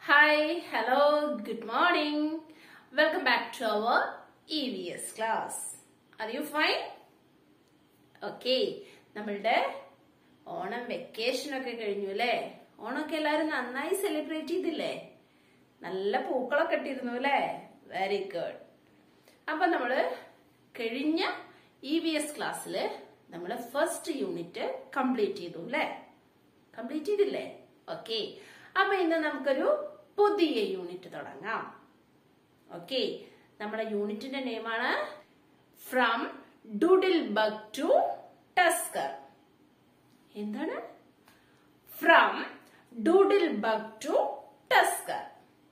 Hi, hello, good morning. Welcome back to our EVS class. Are you fine? Okay നമ്മളുടെ Onam vacation ഒക്കെ കഴിഞ്ഞു അല്ലേ ഓണമൊക്കെ എല്ലാവരും നന്നായി സെലിബ്രേറ്റ് ചെയ്തില്ലേ നല്ല പൂക്കളൊക്കെ ഇട്ടിരുന്നു അല്ലേ വെരി ഗുഡ് അപ്പൊ നമ്മള് കഴിഞ്ഞ ഇ വി എസ് ക്ലാസ്സില് നമ്മള് ഫസ്റ്റ് യൂണിറ്റ് കംപ്ലീറ്റ് ചെയ്തു അല്ലേ കംപ്ലീറ്റ് ചെയ്തില്ലേ ഓക്കെ അപ്പൊ ഇന്ന് നമുക്കൊരു പുതിയ യൂണിറ്റ് തുടങ്ങാം ഓക്കെ നമ്മുടെ യൂണിറ്റിന്റെ നെയിമാണ് from doodle bug to tusker എന്താണ് from doodle bug to tusker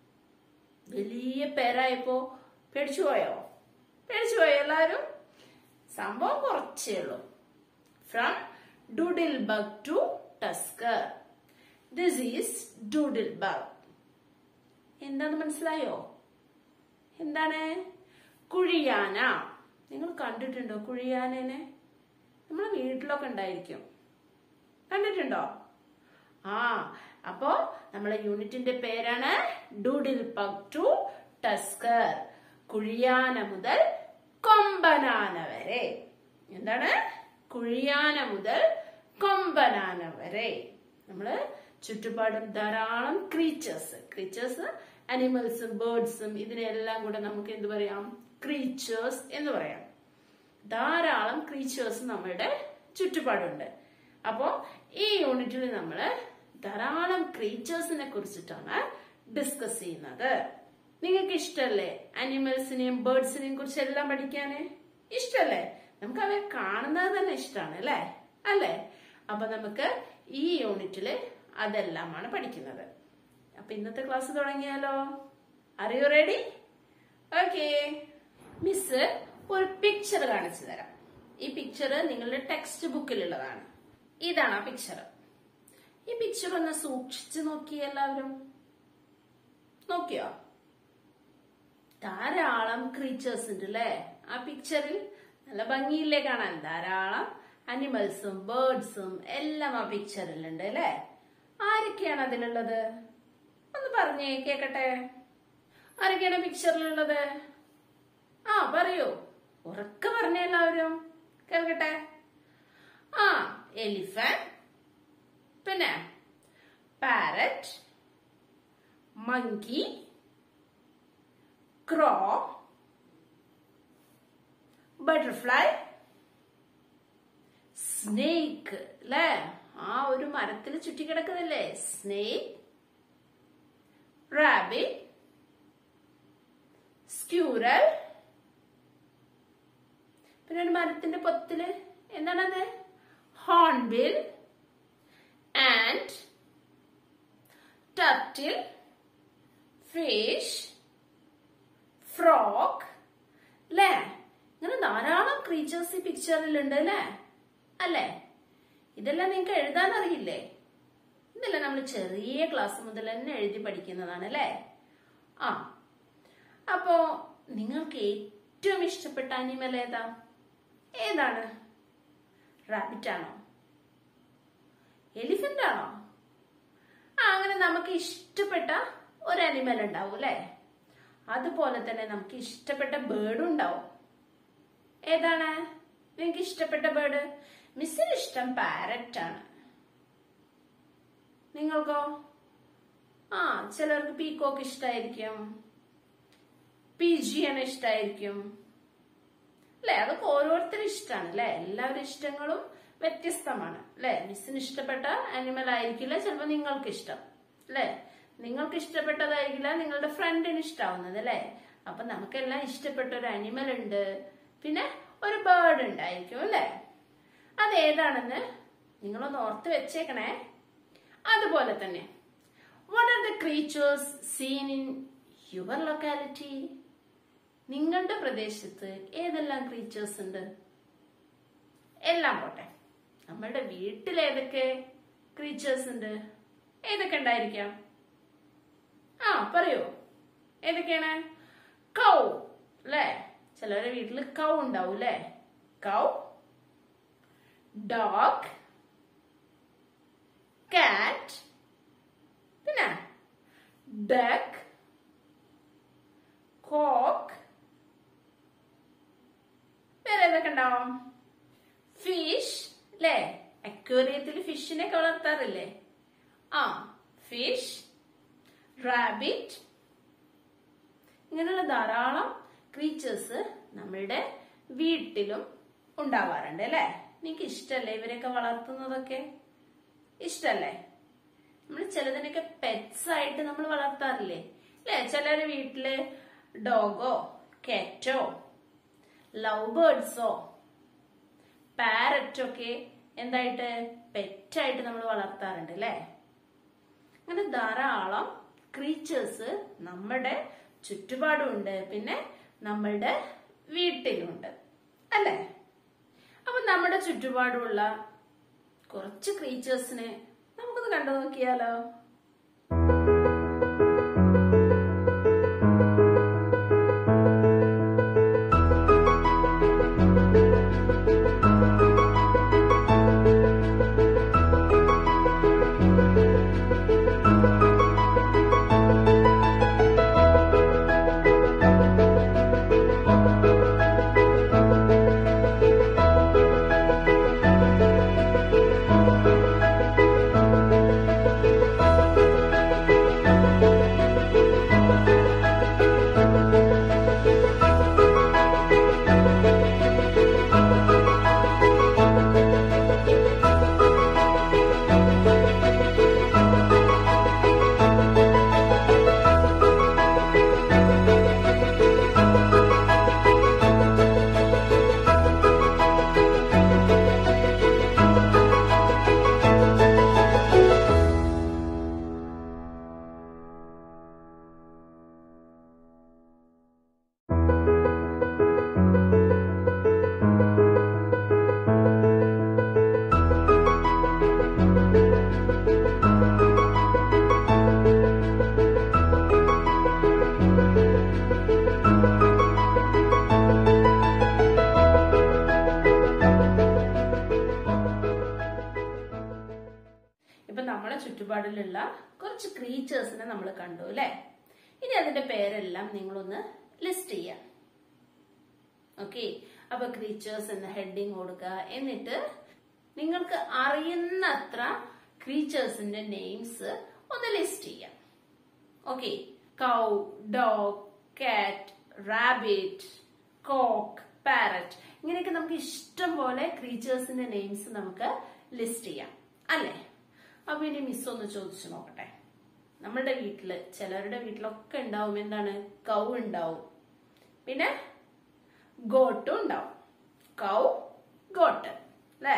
വലിയ പേരായപ്പോ പേടിച്ചു പോയോ പേടിച്ചു പോയോ എല്ലാരും സംഭവം കുറച്ചേ ഉള്ളൂ from doodle bug to tusker this is doodle bug എന്താന്ന് മനസ്സിലായോ എന്താണ് കുഴിയാന നിങ്ങൾ കണ്ടിട്ടുണ്ടോ കുഴിയാനനെ നമ്മളെ വീട്ടിലൊക്കെ ഉണ്ടായിരിക്കും കണ്ടിട്ടുണ്ടോ ആ അപ്പോ നമ്മളെ യൂണിറ്റിന്റെ പേരാണ് ഡൂഡിൽ പഗ് ടു ടസ്കർ കുഴിയാന മുതൽ കൊമ്പനാന വരെ എന്താണ് കുഴിയാന മുതൽ കൊമ്പനാന വരെ നമ്മള് ചുറ്റുപാടും ധാരാളം ക്രീച്ചേഴ്സ് ക്രീച്ചേഴ്സ് അനിമൽസും ബേർഡ്സും ഇതിനെല്ലാം കൂടെ നമുക്ക് എന്ത് പറയാം ക്രീച്ചേഴ്സ് എന്ന് പറയാം ധാരാളം ക്രീച്ചേഴ്സ് നമ്മളുടെ ചുറ്റുപാടുണ്ട് അപ്പോ ഈ യൂണിറ്റിൽ നമ്മൾ ധാരാളം ക്രീച്ചേഴ്സിനെ കുറിച്ചിട്ടാണ് ഡിസ്കസ് ചെയ്യുന്നത് നിങ്ങൾക്ക് ഇഷ്ടല്ലേ അനിമൽസിനെയും ബേർഡ്സിനെയും കുറിച്ച് എല്ലാം പഠിക്കാന് ഇഷ്ടല്ലേ നമുക്ക് അവരെ കാണുന്നത് തന്നെ ഇഷ്ടമാണ് അല്ലേ അല്ലേ അപ്പൊ നമുക്ക് ഈ യൂണിറ്റില് അതെല്ലാമാണ് പഠിക്കുന്നത് അപ്പൊ ഇന്നത്തെ ക്ലാസ് തുടങ്ങിയാലോ അറിയൂ റെഡി ഓക്കെ മിസ് ഒരു പിക്ചർ കാണിച്ചു തരാം ഈ പിക്ചർ നിങ്ങളുടെ ടെക്സ്റ്റ് ബുക്കിലുള്ളതാണ് ഇതാണ് ആ പിക്ചർ ഈ പിക്ചർ ഒന്ന് സൂക്ഷിച്ചു നോക്കി എല്ലാവരും നോക്കിയോ ധാരാളം ക്രീച്ചേഴ്സ് ഉണ്ട് അല്ലേ ആ പിക്ചറിൽ നല്ല ഭംഗിയില്ലേ കാണാൻ ധാരാളം അനിമൽസും ബേർഡ്സും എല്ലാം ആ പിക്ചറിലുണ്ട് അല്ലേ ആരൊക്കെയാണ് അതിലുള്ളത് ഒന്ന് പറഞ്ഞേ കേക്കട്ടെ ആരൊക്കെയാണ് പിക്ചറിലുള്ളത് ആ പറയൂ ഉറക്കെ പറഞ്ഞേ എല്ലാവരും കേൾക്കട്ടെ ആ എലിഫന്റ് പിന്നെ parrot monkey crow butterfly snake അല്ലേ ആ ഒരു മരത്തിൽ ചുറ്റിക്കിടക്കുന്നില്ലേ സ്നേക്ക് റാബിറ്റ് സ്ക്യൂറൽ പിന്നെ ഒരു മരത്തിന്റെ പൊത്തില് എന്താണത് hornbill and turtle fish frog അല്ലേ ഇങ്ങനെ ധാരാളം ക്രീച്ചേഴ്സ് ഈ പിക്ചറിലുണ്ട് അല്ലേ അല്ലേ ഇതെല്ലാം നിങ്ങൾക്ക് എഴുതാൻ അറിയില്ലേ ഇതെല്ലാം നമ്മൾ ചെറിയ ക്ലാസ് മുതൽ തന്നെ എഴുതി പഠിക്കുന്നതാണ് അല്ലേ ആ അപ്പോ നിങ്ങൾക്ക് ഏറ്റവും ഇഷ്ടപ്പെട്ട അനിമൽ ഏതാ ഏതാണ് റാബിറ്റ് ആണോ എലിഫന്റ് ആണോ ആ അങ്ങനെ നമുക്ക് ഇഷ്ടപ്പെട്ട ഒരു അനിമൽ ഉണ്ടാവും അല്ലെ അതുപോലെ തന്നെ നമുക്ക് ഇഷ്ടപ്പെട്ട ബേർഡും ഉണ്ടാവും ഏതാണ് നിങ്ങൾക്ക് ഇഷ്ടപ്പെട്ട ബേർഡ് മിസ്സിന് ഇഷ്ടം പാരറ്റ് ആണ് നിങ്ങൾക്കോ ആ ചിലർക്ക് പീക്കോക്ക് ഇഷ്ടമായിരിക്കും പിജിയൻ ഇഷ്ടമായിരിക്കും അല്ലെ അതൊക്കെ ഓരോരുത്തരും ഇഷ്ടമാണ് അല്ലെ എല്ലാവരുടെ ഇഷ്ടങ്ങളും വ്യത്യസ്തമാണ് അല്ലെ മിസ്സിന് ഇഷ്ടപ്പെട്ട അനിമൽ ആയിരിക്കില്ല ചിലപ്പോൾ നിങ്ങൾക്ക് ഇഷ്ടം അല്ലെ നിങ്ങൾക്ക് ഇഷ്ടപ്പെട്ടതായിരിക്കില്ല നിങ്ങളുടെ ഫ്രണ്ടിന് ഇഷ്ടാവുന്നത് അല്ലെ അപ്പൊ നമുക്കെല്ലാം ഇഷ്ടപ്പെട്ട ഒരു അനിമൽ ഉണ്ട് പിന്നെ ഒരു ബേർഡ് ഉണ്ടായിരിക്കും അല്ലെ അത് ഏതാണെന്ന് നിങ്ങളൊന്ന് ഓർത്ത് വെച്ചേക്കണേ അതുപോലെ തന്നെ what are the creatures seen in your locality നിങ്ങളുടെ പ്രദേശത്ത് ഏതെല്ലാം ക്രീച്ചേഴ്സ് ഉണ്ട് എല്ലാം പോട്ടെ നമ്മളുടെ വീട്ടിൽ ഏതൊക്കെ ക്രീച്ചേഴ്സ് ഉണ്ട് ഏതൊക്കെ ഉണ്ടായിരിക്കാം ആ പറയൂ ഏതൊക്കെയാണ് കൗ അല്ലേ ചിലവരുടെ വീട്ടിൽ കൗ ഉണ്ടാവും അല്ലേ കൗ ഡോഗ് കാറ്റ് പിന്നെ ഡക്ക് കോക്ക് വേറെ ഏതൊക്കെ ഉണ്ടാവും ഫിഷ് അല്ലേ അക്വേറിയത്തിൽ ഫിഷിനെയൊക്കെ വളർത്താറില്ലേ ആ ഫിഷ് റാബിറ്റ് ഇങ്ങനെയുള്ള ധാരാളം ക്രീച്ചേഴ്സ് നമ്മളുടെ വീട്ടിലും ഉണ്ടാവാറുണ്ട് അല്ലേ നിങ്ങൾക്ക് ഇഷ്ടല്ലേ ഇവരൊക്കെ വളർത്തുന്നതൊക്കെ ഇഷ്ടല്ലേ നമ്മൾ ചിലതിനൊക്കെ പെറ്റ്സ് ആയിട്ട് നമ്മൾ വളർത്താറില്ലേ അല്ലേ ചിലര് വീട്ടില് ഡോഗോ കാറ്റോ ലവ് ബേർഡ്സോ പാരറ്റോ ഒക്കെ എന്തായിട്ട് പെറ്റായിട്ട് നമ്മൾ വളർത്താറുണ്ട് അല്ലേ അങ്ങനെ ധാരാളം ക്രീച്ചേഴ്സ് നമ്മുടെ ചുറ്റുപാടുമുണ്ട് പിന്നെ നമ്മളുടെ വീട്ടിലുണ്ട് അല്ലേ അപ്പൊ നമ്മുടെ ചുറ്റുപാടുമുള്ള കുറച്ച് ക്രീച്ചേഴ്സിനെ നമുക്കൊന്ന് കണ്ടു നോക്കിയാലോ ഇപ്പൊ നമ്മളെ ചുറ്റുപാടിലുള്ള കുറച്ച് ക്രീച്ചേഴ്സിനെ നമ്മൾ കണ്ടു അല്ലെ ഇനി അതിന്റെ പേരെല്ലാം നിങ്ങളൊന്ന് ലിസ്റ്റ് ചെയ്യാം ഓക്കെ അപ്പൊ ക്രീച്ചേഴ്സ് എന്ന ഹെഡിങ് കൊടുക്കുക എന്നിട്ട് നിങ്ങൾക്ക് അറിയുന്നത്ര ക്രീച്ചേഴ്സിന്റെ നെയിംസ് ഒന്ന് ലിസ്റ്റ് ചെയ്യാം okay cow dog cat rabbit cock parrot ഇങ്ങനെയൊക്കെ നമുക്ക് ഇഷ്ടം പോലെ ക്രീച്ചേഴ്സിന്റെ നെയിംസ് നമുക്ക് ലിസ്റ്റ് ചെയ്യാം അല്ലേ അപ്പൊ ഇനി മിസ് ഒന്ന് ചോദിച്ചു നോക്കട്ടെ നമ്മളുടെ വീട്ടില് ചിലരുടെ വീട്ടിലൊക്കെ ഉണ്ടാവും എന്താണ് കൗ ഉണ്ടാവും പിന്നെ ഗോട്ടും ഉണ്ടാവും കൗ ഗോട്ട് അല്ലേ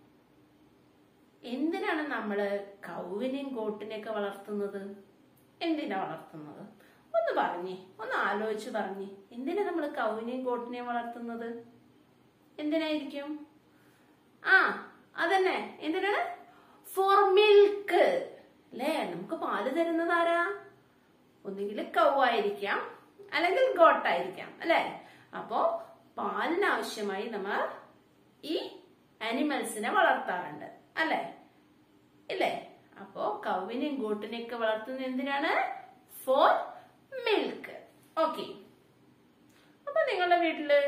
എന്തിനാണ് നമ്മള് കൗവിനെയും ഗോട്ടിനെയൊക്കെ വളർത്തുന്നത് എന്തിനാ വളർത്തുന്നത് ഒന്ന് പറഞ്ഞേ ഒന്ന് ആലോചിച്ച് പറഞ്ഞേ എന്തിനാ നമ്മൾ കൗവിനെയും ഗോട്ടിനെയും വളർത്തുന്നത് എന്തിനായിരിക്കും ആ അതന്നെ എന്തിനാണ് ഫോർ മിൽക്ക് അല്ലേ നമുക്ക് പാല് തരുന്നത് ആരാ ഒന്നുകിൽ കൗവായിരിക്കാം അല്ലെങ്കിൽ ഗോട്ടായിരിക്കാം അല്ലെ അപ്പോ പാലിനാവശ്യമായി നമ്മൾ ഈ ആനിമൽസിനെ വളർത്താറുണ്ട് അല്ലെ ഇല്ലേ അപ്പോ കൗവിനെയും ഗോട്ടിനെയും ഒക്കെ വളർത്തുന്നത് എന്തിനാണ് ഫോർ മിൽക്ക് ഓക്കെ അപ്പൊ നിങ്ങളുടെ വീട്ടില്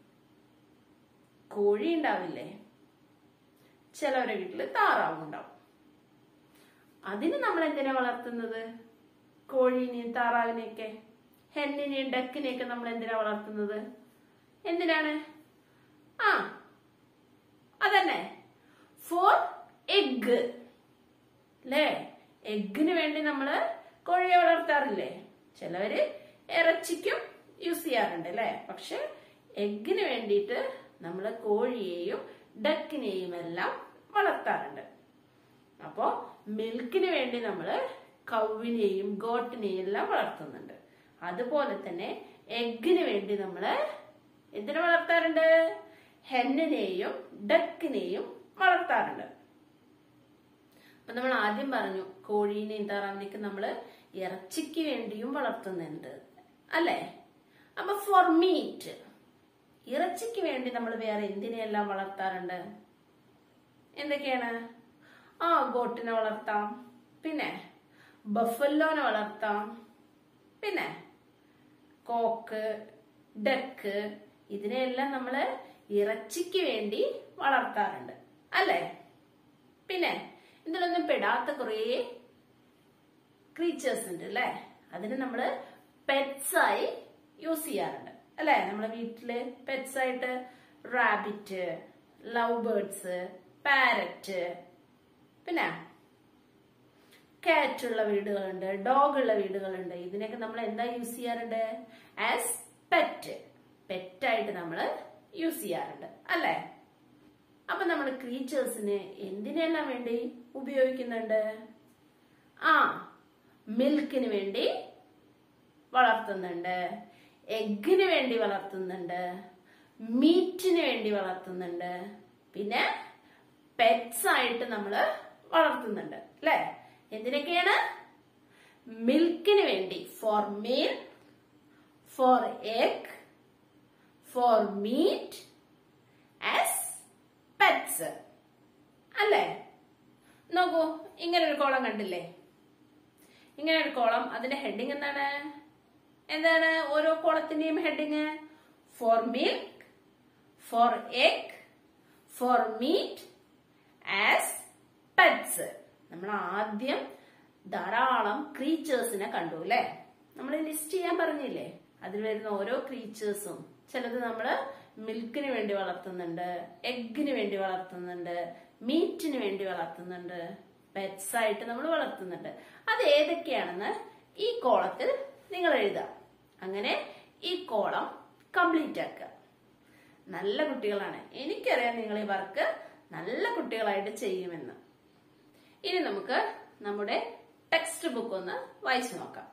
കോഴി ഉണ്ടാവില്ലേ ചിലവരുടെ വീട്ടില് താറാവും ഉണ്ടാവും അതിന് നമ്മൾ എന്തിനാ വളർത്തുന്നത് കോഴീനെയും താറാവിനെയൊക്കെ ഹെന്നിനെയും ഡക്കിനെയൊക്കെ നമ്മൾ എന്തിനാ വളർത്തുന്നത് എന്തിനാണ് ആ അതന്നെ ഫോർ എഗ് അല്ലേ എഗ്ഗിന് വേണ്ടി നമ്മള് കോഴിയെ വളർത്താറില്ലേ ചിലവര് ഇറച്ചിക്കും യൂസ് ചെയ്യാറുണ്ട് അല്ലേ പക്ഷെ എഗ്ഗിന് വേണ്ടിയിട്ട് നമ്മൾ കോഴിയെയും ഡക്കിനെയും എല്ലാം വളർത്താറുണ്ട് അപ്പോ മിൽക്കിന് വേണ്ടി നമ്മൾ കൗവിനെയും ഗോട്ടിനെയും എല്ലാം വളർത്തുന്നുണ്ട് അതുപോലെ തന്നെ എഗ്ഗിന് വേണ്ടി നമ്മൾ എന്തിനു വളർത്താറുണ്ട് ഹെന്നിനെയും ഡക്കിനെയും വളർത്താറുണ്ട് അപ്പൊ നമ്മൾ ആദ്യം പറഞ്ഞു കോഴീനെയും താറാവിനെയൊക്കെ നമ്മൾ ഇറച്ചിക്ക് വേണ്ടിയും വളർത്തുന്നുണ്ട് അല്ലേ അപ്പൊ ഫോർ മീറ്റ് ഇറച്ചിക്ക് വേണ്ടി നമ്മൾ വേറെ എന്തിനെയെല്ലാം വളർത്താറുണ്ട് എന്തൊക്കെയാണ് ആ ഗോട്ടിനെ വളർത്താം പിന്നെ ബഫല്ലോനെ വളർത്താം പിന്നെ കോക്ക് ഡക്ക് ഇതിനെയെല്ലാം നമ്മൾ ഇറച്ചിക്ക് വേണ്ടി വളർത്താറുണ്ട് അല്ലേ പിന്നെ ഇതിലൊന്നും പെടാത്ത കുറേ ക്രീച്ചേഴ്സ് ഉണ്ട് അല്ലേ അതിന് നമ്മൾ പെറ്റ്സ് ആയി യൂസ് ചെയ്യാറുണ്ട് അല്ലേ നമ്മുടെ വീട്ടില് പെറ്റ്സ് ആയിട്ട് റാബിറ്റ് ലവ് ബേർഡ്സ് പാരറ്റ് പിന്നെ കാറ്റ് ഉള്ള വീടുകളുണ്ട് ഡോഗ് ഉള്ള വീടുകളുണ്ട് ഇതിനൊക്കെ നമ്മൾ എന്താ യൂസ് ചെയ്യാറുണ്ട് ആസ് പെറ്റ് പെറ്റായിട്ട് നമ്മൾ യൂസ് ചെയ്യാറുണ്ട് അല്ലേ അപ്പൊ നമ്മൾ ക്രീച്ചേഴ്സിന് എന്തിനെല്ലാം വേണ്ടി ഉപയോഗിക്കുന്നുണ്ട് ആ മിൽക്കിന് വേണ്ടി വളർത്തുന്നുണ്ട് എഗ്ഗിന് വേണ്ടി വളർത്തുന്നുണ്ട് മീറ്റിന് വേണ്ടി വളർത്തുന്നുണ്ട് പിന്നെ പെറ്റ്സ് ആയിട്ട് നമ്മൾ വളർത്തുന്നുണ്ട് അല്ലെ എന്തിനൊക്കെയാണ് മിൽക്കിന് വേണ്ടി for milk for egg for meat as pets അല്ലേ നോക്കൂ ഇങ്ങനെ ഒരു കോളം കണ്ടില്ലേ ഇങ്ങനെ ഒരു കോളം അതിന്റെ ഹെഡിങ് എന്താണ് എന്താണ് ഓരോ കോളത്തിന്റെയും heading for milk for egg for meat as pets നമ്മൾ ആദ്യം ധാരാളം ക്രീച്ചേഴ്സിനെ കണ്ടു അല്ലെ നമ്മൾ ലിസ്റ്റ് ചെയ്യാൻ പറഞ്ഞില്ലേ അതിൽ വരുന്ന ഓരോ ക്രീച്ചേഴ്സും ചിലത് നമ്മൾ മിൽക്കിന് വേണ്ടി വളർത്തുന്നുണ്ട് എഗ്ഗിന് വേണ്ടി വളർത്തുന്നുണ്ട് മീറ്റിന് വേണ്ടി വളർത്തുന്നുണ്ട് പെറ്റ്സ് ആയിട്ട് നമ്മൾ വളർത്തുന്നുണ്ട് അത് ഏതൊക്കെയാണെന്ന് ഈ കോളത്തിൽ നിങ്ങൾ എഴുതാം അങ്ങനെ ഈ കോളം കംപ്ലീറ്റ് ആക്കുക നല്ല കുട്ടികളാണ് എനിക്കറിയാം നിങ്ങൾ ഈ വർക്ക് നല്ല കുട്ടികളായിട്ട് ചെയ്യുമെന്ന് ഇനി നമുക്ക് നമ്മുടെ ടെക്സ്റ്റ് ബുക്ക് ഒന്ന് വായിച്ചു നോക്കാം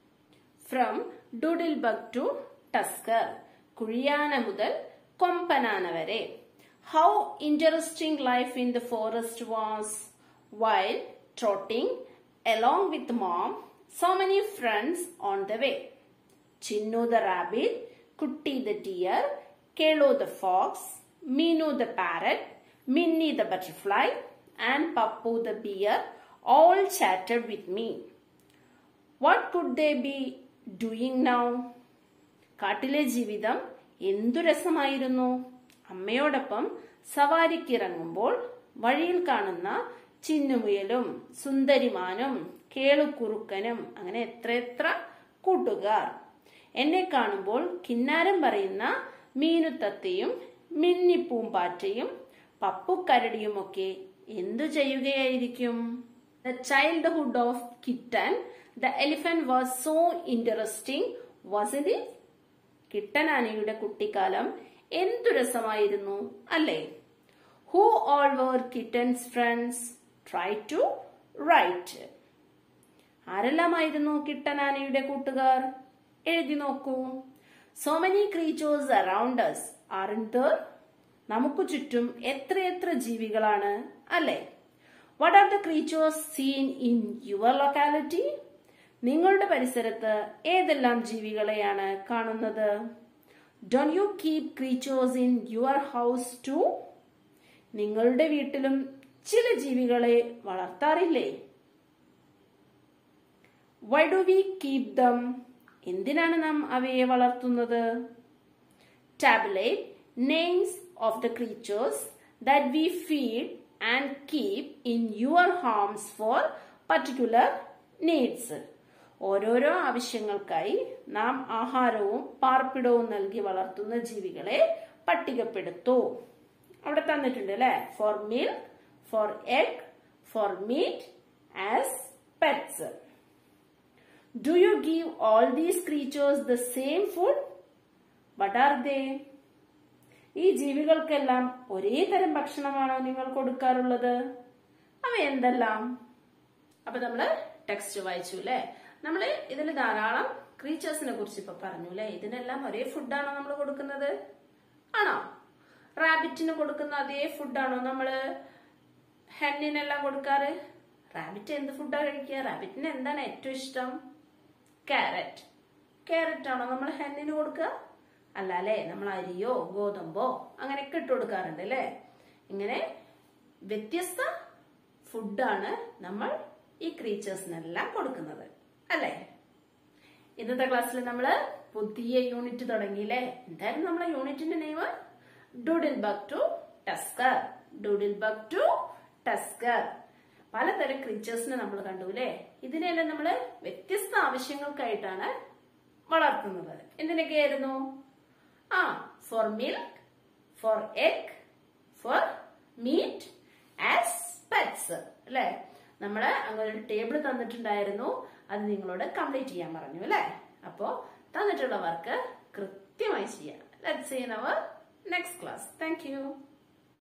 from doodle bug to tusker കുഴിയാന മുതൽ കൊമ്പനാന വരെ how interesting life in the forest was while trotting along with mom so many friends on the way Chinnu the rabbit, Kutti the deer, Kelo the fox, Minu the parrot, Minnie the butterfly, and Pappu the bear all chatted with me. What could they be doing now? കാട്ടിലെ ജീവിതം എന്തു രസമായിരുന്നു അമ്മയോടൊപ്പം സവാരിക്കിറങ്ങുമ്പോൾ വഴിയിൽ കാണുന്ന ചിന്നുമുയലും സുന്ദരിമാനും കേളുക്കുറുക്കനും അങ്ങനെ എത്ര എത്ര കൂട്ടുകാർ എന്നെ കാണുമ്പോൾ കിന്നാരം പറയുന്ന മീനുത്തത്തയും മിന്നിപ്പൂമ്പാറ്റയും പപ്പുക്കരടിയുമൊക്കെ എന്തു ചെയ്യുകയായിരിക്കും the childhood of kitten the elephant was so interesting was it കിട്ടനാനയുടെ കുട്ടിക്കാലം എന്തു രസമായിരുന്നു അല്ലേ who all were kitten's friends try to write ആരെല്ലാമായിരുന്നു കിട്ടനാനയുടെ കൂട്ടുകാർ എഴുതി നോക്കൂ so many creatures around us aren't there നമുക്ക് ചുറ്റും എത്രയെത്ര ജീവികളാണ് അല്ലേ what are the creatures seen in your locality നിങ്ങളുടെ പരിസരത്ത് ഏതെല്ലാം ജീവികളെയാണ് കാണുന്നത് don't you keep creatures in your house too നിങ്ങളുടെ വീട്ടിലും ചില ജീവികളെ വളർത്താറില്ലേ why do we keep them എന്തിനാണ് നാം അവയെ വളർത്തുന്നത് tabulate names of the creatures that we feed and keep in your homes for particular needs ഓരോരോ ആവശ്യങ്ങൾക്കായി നാം ആഹാരവും പാർപ്പിടവും നൽകി വളർത്തുന്ന ജീവികളെ പട്ടികപ്പെടുത്തു അവിടെ തന്നിട്ടുണ്ട് അല്ലെ for milk for egg for meat as pets do you give all these creatures the same food what are they ഈ ജീവികൾക്കെല്ലാം ഒരേ തരം ഭക്ഷണമാണോ നിങ്ങൾ കൊടുക്കാറുള്ളത് അവ എന്തെല്ലാം അപ്പൊ നമ്മള് ടെക്സ്റ്റ് വായിച്ചു അല്ലെ നമ്മള് ഇതിൽ ധാരാളം ക്രീച്ചേഴ്സിനെ കുറിച്ച് ഇപ്പൊ പറഞ്ഞു അല്ലെ ഇതിനെല്ലാം ഒരേ ഫുഡാണോ നമ്മൾ കൊടുക്കുന്നത് ആണോ റാബിറ്റിന് കൊടുക്കുന്ന അതേ ഫുഡാണോ നമ്മള് ഹെന്നിനെല്ലാം കൊടുക്കാറ് റാബിറ്റ് എന്ത് ഫുഡാ കഴിക്കുക റാബിറ്റിന് എന്താണ് ഏറ്റവും ഇഷ്ടം ക്യാരറ്റ് ക്യാരറ്റ് ആണോ നമ്മൾ ഹെന്നിന് കൊടുക്കുക അല്ല അല്ലേ നമ്മൾ അരിയോ ഗോതമ്പോ അങ്ങനെയൊക്കെ ഇട്ട് കൊടുക്കാറുണ്ട് അല്ലേ ഇങ്ങനെ വ്യത്യസ്ത ഫുഡാണ് നമ്മൾ ഈ ക്രീച്ചേഴ്സിനെല്ലാം കൊടുക്കുന്നത് അല്ലേ ഇന്നത്തെ ക്ലാസ്സിൽ നമ്മള് പുതിയ യൂണിറ്റ് തുടങ്ങിയില്ലേ എന്തായിരുന്നു നമ്മളെ യൂണിറ്റിന്റെ name doodle bug to tusker doodle bug to tusker പലതരം ക്രീച്ചേഴ്സിനെ നമ്മൾ കണ്ടു അല്ലേ ഇതിനെല്ലാം നമ്മൾ വ്യത്യസ്ത ആവശ്യങ്ങൾക്കായിട്ടാണ് വളർത്തുന്നത് എന്തിനൊക്കെയായിരുന്നു ആ for milk for egg for meat as pets അല്ലെ നമ്മള് അങ്ങനെ ഒരു ടേബിൾ തന്നിട്ടുണ്ടായിരുന്നു അത് നിങ്ങളോട് കംപ്ലീറ്റ് ചെയ്യാൻ പറഞ്ഞു അല്ലെ അപ്പോ തന്നിട്ടുള്ള വർക്ക് കൃത്യമായി ചെയ്യാം let's see our next class thank U